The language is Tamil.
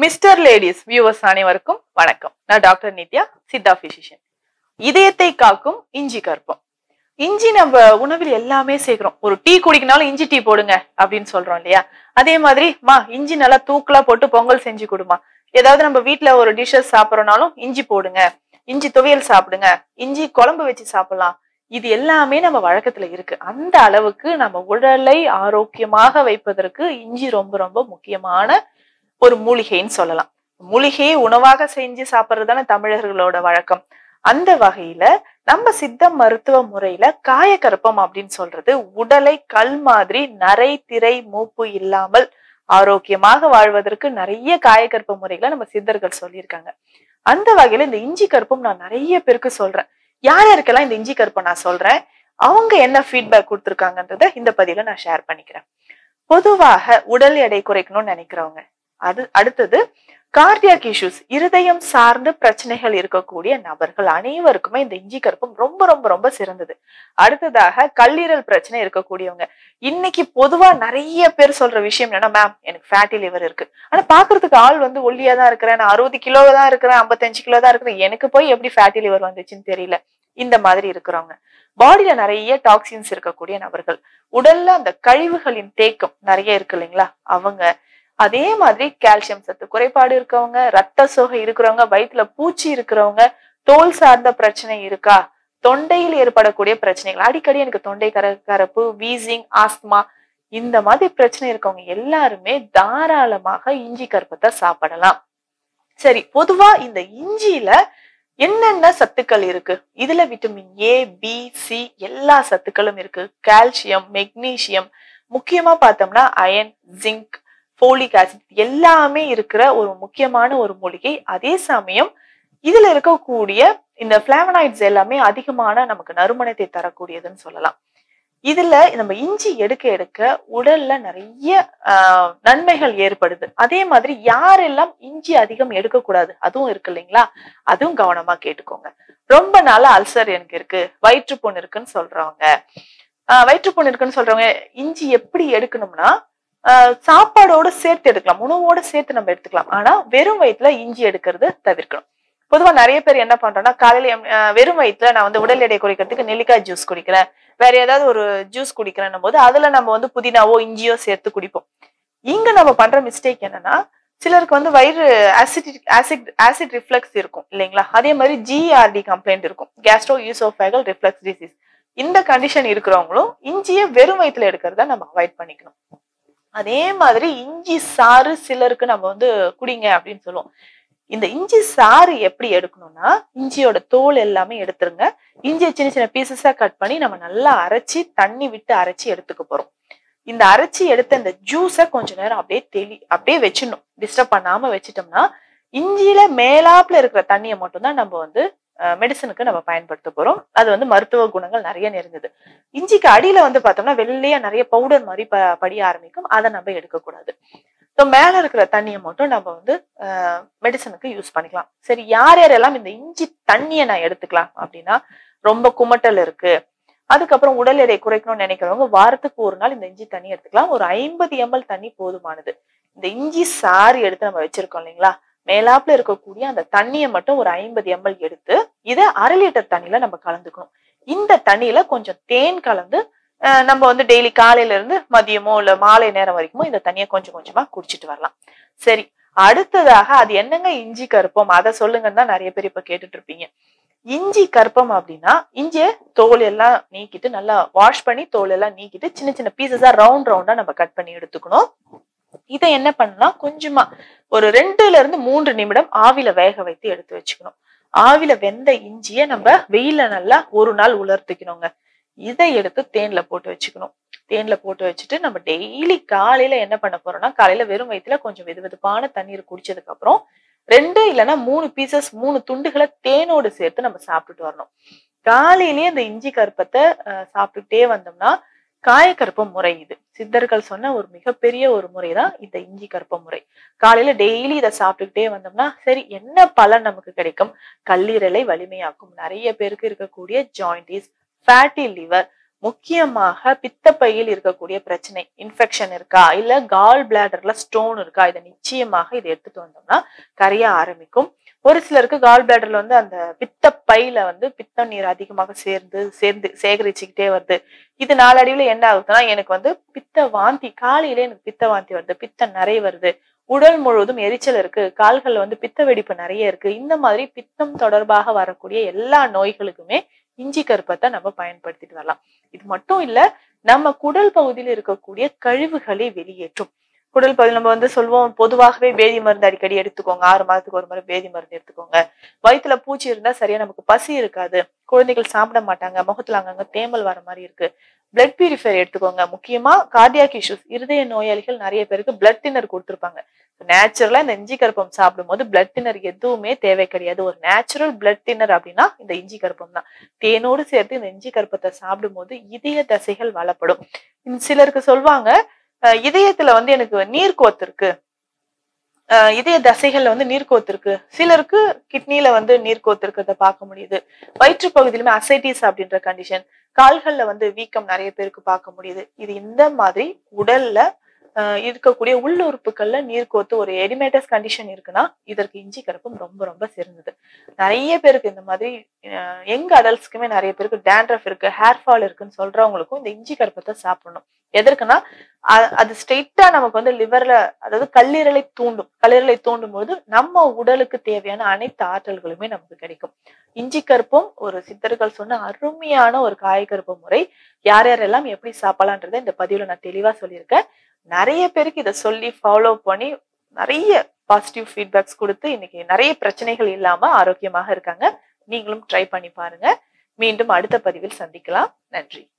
மிஸ்டர் லேடிஸ் வியூவர்ஸ் அனைவருக்கும் வணக்கம் நான் டாக்டர் நித்யா சித்தா பிசிஷியன் இதயத்தை காக்கும் இஞ்சி கற்பம் இஞ்சி நம்ம உணவில் எல்லாமே சேர்க்கிறோம் ஒரு டீ குடிக்கனாலும் இஞ்சி டீ போடுங்க அப்படின்னு சொல்றோம் இல்லையா அதே மாதிரி மா இஞ்சி நல்லா தூக்கலா போட்டு பொங்கல் செஞ்சு கொடுமா ஏதாவது நம்ம வீட்ல ஒரு டிஷ்ஷஸ் சாப்பிட்றோம்னாலும் இஞ்சி போடுங்க இஞ்சி துவையல் சாப்பிடுங்க இஞ்சி குழம்பு வச்சு சாப்பிடலாம் இது எல்லாமே நம்ம வழக்கத்துல இருக்கு அந்த அளவுக்கு நம்ம உடலை ஆரோக்கியமாக வைப்பதற்கு இஞ்சி ரொம்ப ரொம்ப முக்கியமான ஒரு மூலிகைன்னு சொல்லலாம் மூலிகையை உணவாக செஞ்சு சாப்பிட்றது தானே தமிழர்களோட வழக்கம் அந்த வகையில நம்ம சித்த மருத்துவ முறையில காயக்கற்பம் அப்படின்னு சொல்றது உடலை கல் மாதிரி நரை திரை மூப்பு இல்லாமல் ஆரோக்கியமாக வாழ்வதற்கு நிறைய காயக்கற்ப முறைகளை நம்ம சித்தர்கள் சொல்லியிருக்காங்க அந்த வகையில இந்த இஞ்சி கற்பம் நான் நிறைய பேருக்கு சொல்றேன் யார் யாருக்கெல்லாம் இந்த இஞ்சி கற்பம் நான் சொல்றேன் அவங்க என்ன ஃபீட்பேக் கொடுத்துருக்காங்கன்றத இந்த பதிவுல நான் ஷேர் பண்ணிக்கிறேன் பொதுவாக உடல் எடை குறைக்கணும்னு நினைக்கிறவங்க அது அடுத்தது கார்டியாக் இஷ்யூஸ் இருதயம் சார்ந்த பிரச்சனைகள் இருக்கக்கூடிய நபர்கள் அனைவருக்குமே இந்த இஞ்சி கற்பம் ரொம்ப ரொம்ப ரொம்ப சிறந்தது அடுத்ததாக கல்லீரல் பிரச்சனை இருக்கக்கூடியவங்க இன்னைக்கு பொதுவா நிறைய பேர் சொல்ற விஷயம் என்னன்னா மேம் எனக்கு ஃபேட்டி லிவர் இருக்கு ஆனா பாக்குறதுக்கு ஆள் வந்து ஒல்லியா தான் இருக்கிறேன் நான் அறுபது கிலோ தான் இருக்கிறேன் ஐம்பத்தஞ்சு கிலோ தான் இருக்கிறேன் எனக்கு போய் எப்படி ஃபேட்டி லிவர் வந்துச்சுன்னு தெரியல இந்த மாதிரி இருக்கிறவங்க பாடியில நிறைய டாக்ஸின்ஸ் இருக்கக்கூடிய நபர்கள் உடல்ல அந்த கழிவுகளின் தேக்கம் நிறைய இருக்கு இல்லைங்களா அவங்க அதே மாதிரி கால்சியம் சத்து குறைபாடு இருக்கவங்க ரத்த சோகை இருக்கிறவங்க வயிற்றுல பூச்சி இருக்கிறவங்க தோல் சார்ந்த பிரச்சனை இருக்கா தொண்டையில் ஏற்படக்கூடிய பிரச்சனைகள் அடிக்கடி எனக்கு தொண்டை கர கரப்பு வீசிங் ஆஸ்துமா இந்த மாதிரி பிரச்சனை இருக்கவங்க எல்லாருமே தாராளமாக இஞ்சி கற்பத்தை சாப்பிடலாம் சரி பொதுவா இந்த இஞ்சியில என்னென்ன சத்துக்கள் இருக்கு இதுல விட்டமின் ஏ பி சி எல்லா சத்துக்களும் இருக்கு கால்சியம் மெக்னீசியம் முக்கியமா பார்த்தோம்னா அயன் ஜிங்க் ஃபோலிக் ஆசிட் எல்லாமே இருக்கிற ஒரு முக்கியமான ஒரு மூலிகை அதே சமயம் இதுல இருக்கக்கூடிய இந்த பிளாவனாய்ட்ஸ் எல்லாமே அதிகமான நமக்கு நறுமணத்தை தரக்கூடியதுன்னு சொல்லலாம் இதுல நம்ம இஞ்சி எடுக்க எடுக்க உடல்ல நிறைய ஆஹ் நன்மைகள் ஏற்படுது அதே மாதிரி யாரெல்லாம் இஞ்சி அதிகம் எடுக்கக்கூடாது அதுவும் இருக்கு இல்லைங்களா அதுவும் கவனமா கேட்டுக்கோங்க ரொம்ப நாளா அல்சர் எனக்கு இருக்கு வயிற்றுப்புண் இருக்குன்னு சொல்றவங்க ஆஹ் வயிற்றுப்புண் இருக்குன்னு சொல்றவங்க இஞ்சி எப்படி எடுக்கணும்னா சாப்பாடோட சேர்த்து எடுக்கலாம் உணவோட சேர்த்து நம்ம எடுத்துக்கலாம் ஆனா வெறும் வயிற்றுல இஞ்சி எடுக்கிறது தவிர்க்கணும் பொதுவா நிறைய பேர் என்ன பண்றோம்னா காலையில வெறும் வயிற்றுல நான் வந்து உடல் எடை குறைக்கிறதுக்கு நெல்லிக்காய் ஜூஸ் குடிக்கிறேன் வேற ஏதாவது ஒரு ஜூஸ் குடிக்கிறேன்னும் போது அதுல நம்ம வந்து புதினாவோ இஞ்சியோ சேர்த்து குடிப்போம் இங்க நம்ம பண்ற மிஸ்டேக் என்னன்னா சிலருக்கு வந்து வயிறு ஆசிட் ஆசிட் ஆசிட் ரிஃப்ளெக்ஸ் இருக்கும் இல்லைங்களா அதே மாதிரி ஜிஆர்டி கம்ப்ளைண்ட் இருக்கும் கேஸ்ட்ரோ யூசோஃபேகல் ரிஃப்ளெக்ஸ் டிசீஸ் இந்த கண்டிஷன் இருக்கிறவங்களும் இஞ்சியை வெறும் வயிற்றுல எடுக்கிறத நம்ம அவாய்ட் பண்ணிக்கணும் அதே மாதிரி இஞ்சி சாறு சிலருக்கு நம்ம வந்து குடிங்க அப்படின்னு சொல்லுவோம் இந்த இஞ்சி சாறு எப்படி எடுக்கணும்னா இஞ்சியோட தோல் எல்லாமே எடுத்துருங்க இஞ்சியை சின்ன சின்ன பீசஸா கட் பண்ணி நம்ம நல்லா அரைச்சி தண்ணி விட்டு அரைச்சி எடுத்துக்க போறோம் இந்த அரைச்சி எடுத்த இந்த ஜூஸை கொஞ்ச நேரம் அப்படியே தெளி அப்படியே வச்சிடணும் டிஸ்டர்ப் பண்ணாம வச்சிட்டோம்னா இஞ்சியில மேலாப்புல இருக்கிற தண்ணியை மட்டும்தான் நம்ம வந்து மெடிசனுக்கு நம்ம பயன்படுத்த போறோம் அது வந்து மருத்துவ குணங்கள் நிறைய நிறைஞ்சது இஞ்சிக்கு அடியில வந்து பார்த்தோம்னா வெள்ளையா நிறைய பவுடர் மாதிரி ப படிய ஆரம்பிக்கும் அதை நம்ம எடுக்கக்கூடாது ஸோ மேல இருக்கிற தண்ணியை மட்டும் நம்ம வந்து மெடிசனுக்கு யூஸ் பண்ணிக்கலாம் சரி யார் யாரெல்லாம் இந்த இஞ்சி தண்ணியை நான் எடுத்துக்கலாம் அப்படின்னா ரொம்ப குமட்டல் இருக்கு அதுக்கப்புறம் உடல் எடை குறைக்கணும்னு நினைக்கிறவங்க வாரத்துக்கு ஒரு நாள் இந்த இஞ்சி தண்ணி எடுத்துக்கலாம் ஒரு ஐம்பது எம்எல் தண்ணி போதுமானது இந்த இஞ்சி சாறு எடுத்து நம்ம வச்சிருக்கோம் இல்லைங்களா மேலாப்புல இருக்கக்கூடிய அந்த தண்ணியை மட்டும் ஒரு ஐம்பது எம்எல் எடுத்து இதை அரை லிட்டர் தண்ணியில நம்ம கலந்துக்கணும் இந்த தண்ணியில கொஞ்சம் தேன் கலந்து நம்ம வந்து டெய்லி காலையில இருந்து மதியமோ இல்ல மாலை நேரம் வரைக்குமோ இந்த தண்ணியை கொஞ்சம் கொஞ்சமா குடிச்சிட்டு வரலாம் சரி அடுத்ததாக அது என்னங்க இஞ்சி கருப்பம் அதை சொல்லுங்கன்னு தான் நிறைய பேர் இப்ப கேட்டுட்டு இருப்பீங்க இஞ்சி கற்பம் அப்படின்னா இஞ்சிய தோல் எல்லாம் நீக்கிட்டு நல்லா வாஷ் பண்ணி தோல் எல்லாம் நீக்கிட்டு சின்ன சின்ன பீசஸா ரவுண்ட் ரவுண்டா நம்ம கட் பண்ணி எடுத்துக்கணும் இதை என்ன பண்ணலாம் கொஞ்சமா ஒரு ரெண்டுல இருந்து மூன்று நிமிடம் ஆவில வேக வைத்து எடுத்து வச்சுக்கணும் ஆவில வெந்த இஞ்சிய நம்ம வெயில நல்லா ஒரு நாள் உலர்த்திக்கணுங்க இதை எடுத்து தேன்ல போட்டு வச்சுக்கணும் தேன்ல போட்டு வச்சுட்டு நம்ம டெய்லி காலையில என்ன பண்ண போறோம்னா காலையில வெறும் வயிற்றுல கொஞ்சம் வெது வெதுப்பான தண்ணீர் குடிச்சதுக்கு அப்புறம் ரெண்டு இல்லைன்னா மூணு பீசஸ் மூணு துண்டுகளை தேனோடு சேர்த்து நம்ம சாப்பிட்டுட்டு வரணும் காலையிலேயே இந்த இஞ்சி கருப்பத்தை சாப்பிட்டுட்டே வந்தோம்னா காயக்கற்ப முறை இது சித்தர்கள் சொன்ன ஒரு மிகப்பெரிய ஒரு முறை தான் இந்த இஞ்சி கற்ப முறை காலையில டெய்லி இதை சாப்பிட்டுக்கிட்டே வந்தோம்னா சரி என்ன பலன் நமக்கு கிடைக்கும் கல்லீரலை வலிமையாக்கும் நிறைய பேருக்கு இருக்கக்கூடிய ஜாயிண்டிஸ் ஃபேட்டி லிவர் முக்கியமாக பித்தப்பையில் இருக்கக்கூடிய பிரச்சனை இன்ஃபெக்ஷன் இருக்கா இல்ல கால் பிளாடர்ல ஸ்டோன் இருக்கா இதை நிச்சயமாக இதை எடுத்துட்டு வந்தோம்னா கரைய ஆரம்பிக்கும் ஒரு சிலருக்கு கால் பிளாடர்ல வந்து அந்த பித்த பையில வந்து பித்த நீர் அதிகமாக சேர்ந்து சேர்ந்து சேகரிச்சுக்கிட்டே வருது இது நாளடைவுல என்ன ஆகுதுன்னா எனக்கு வந்து பித்த வாந்தி காலையில எனக்கு பித்த வாந்தி வருது பித்த நிறைய வருது உடல் முழுவதும் எரிச்சல் இருக்கு கால்கள்ல வந்து பித்த வெடிப்பு நிறைய இருக்கு இந்த மாதிரி பித்தம் தொடர்பாக வரக்கூடிய எல்லா நோய்களுக்குமே இஞ்சி கருப்பத்தை நம்ம பயன்படுத்திட்டு வரலாம் இது மட்டும் இல்ல நம்ம குடல் பகுதியில் இருக்கக்கூடிய கழிவுகளை வெளியேற்றும் குடல் பகுதி நம்ம வந்து சொல்லுவோம் பொதுவாகவே வேதி மருந்து அடிக்கடி எடுத்துக்கோங்க ஆறு மாதத்துக்கு ஒரு முறை வேதி மருந்து எடுத்துக்கோங்க வயிற்றுல பூச்சி இருந்தா சரியா நமக்கு பசி இருக்காது குழந்தைகள் சாப்பிட மாட்டாங்க முகத்துல அங்கங்க தேமல் வர மாதிரி இருக்கு பிளட் பியூரிஃபையர் எடுத்துக்கோங்க முக்கியமா கார்டியாக் இஷ்யூஸ் இருதய நோயாளிகள் நிறைய பேருக்கு பிளட் தின்னர் கொடுத்துருப்பாங்க நேச்சுரலா இந்த இஞ்சி கருப்பம் சாப்பிடும் போது பிளட் தின்னர் எதுவுமே தேவை கிடையாது ஒரு நேச்சுரல் பிளட் தின்னர் அப்படின்னா இந்த இஞ்சி கருப்பம் தான் தேனோடு சேர்த்து இந்த இஞ்சி கருப்பத்தை சாப்பிடும் போது இதய தசைகள் வளப்படும் சிலருக்கு சொல்லுவாங்க இதயத்துல வந்து எனக்கு நீர் கோத்து இருக்கு இதய தசைகள்ல வந்து நீர் கோத்து இருக்கு சிலருக்கு கிட்னில வந்து நீர் கோத்து இருக்கிறத பார்க்க முடியுது வயிற்று பகுதியிலுமே அசைட்டிஸ் அப்படின்ற கண்டிஷன் கால்கள்ல வந்து வீக்கம் நிறைய பேருக்கு பார்க்க முடியுது இது இந்த மாதிரி உடல்ல இருக்கக்கூடிய உள்ளுறுப்புகள்ல நீர் கோத்து ஒரு எடிமேட்டஸ் கண்டிஷன் இருக்குன்னா இதற்கு இஞ்சி கருப்பம் ரொம்ப ரொம்ப சிறந்தது நிறைய பேருக்கு இந்த மாதிரி யங் அடல்ட்ஸ்க்குமே நிறைய பேருக்கு டேண்ட்ரஃப் இருக்கு ஹேர் ஃபால் இருக்குன்னு சொல்றவங்களுக்கும் இந்த இஞ்சி கருப்பத்தை சாப்பிடணும் எதற்குன்னா அது ஸ்ட்ரெயிட்டா நமக்கு வந்து லிவர்ல அதாவது கல்லீரலை தூண்டும் கல்லீரலை தூண்டும் போது நம்ம உடலுக்கு தேவையான அனைத்து ஆற்றல்களுமே நமக்கு கிடைக்கும் இஞ்சி கருப்பும் ஒரு சித்தர்கள் சொன்ன அருமையான ஒரு காய்கருப்பு முறை யார் யாரெல்லாம் எப்படி சாப்பிடலான்றதை இந்த பதிவுல நான் தெளிவா சொல்லியிருக்கேன் நிறைய பேருக்கு இதை சொல்லி ஃபாலோ பண்ணி நிறைய பாசிட்டிவ் ஃபீட்பேக்ஸ் கொடுத்து இன்னைக்கு நிறைய பிரச்சனைகள் இல்லாம ஆரோக்கியமாக இருக்காங்க நீங்களும் ட்ரை பண்ணி பாருங்க மீண்டும் அடுத்த பதிவில் சந்திக்கலாம் நன்றி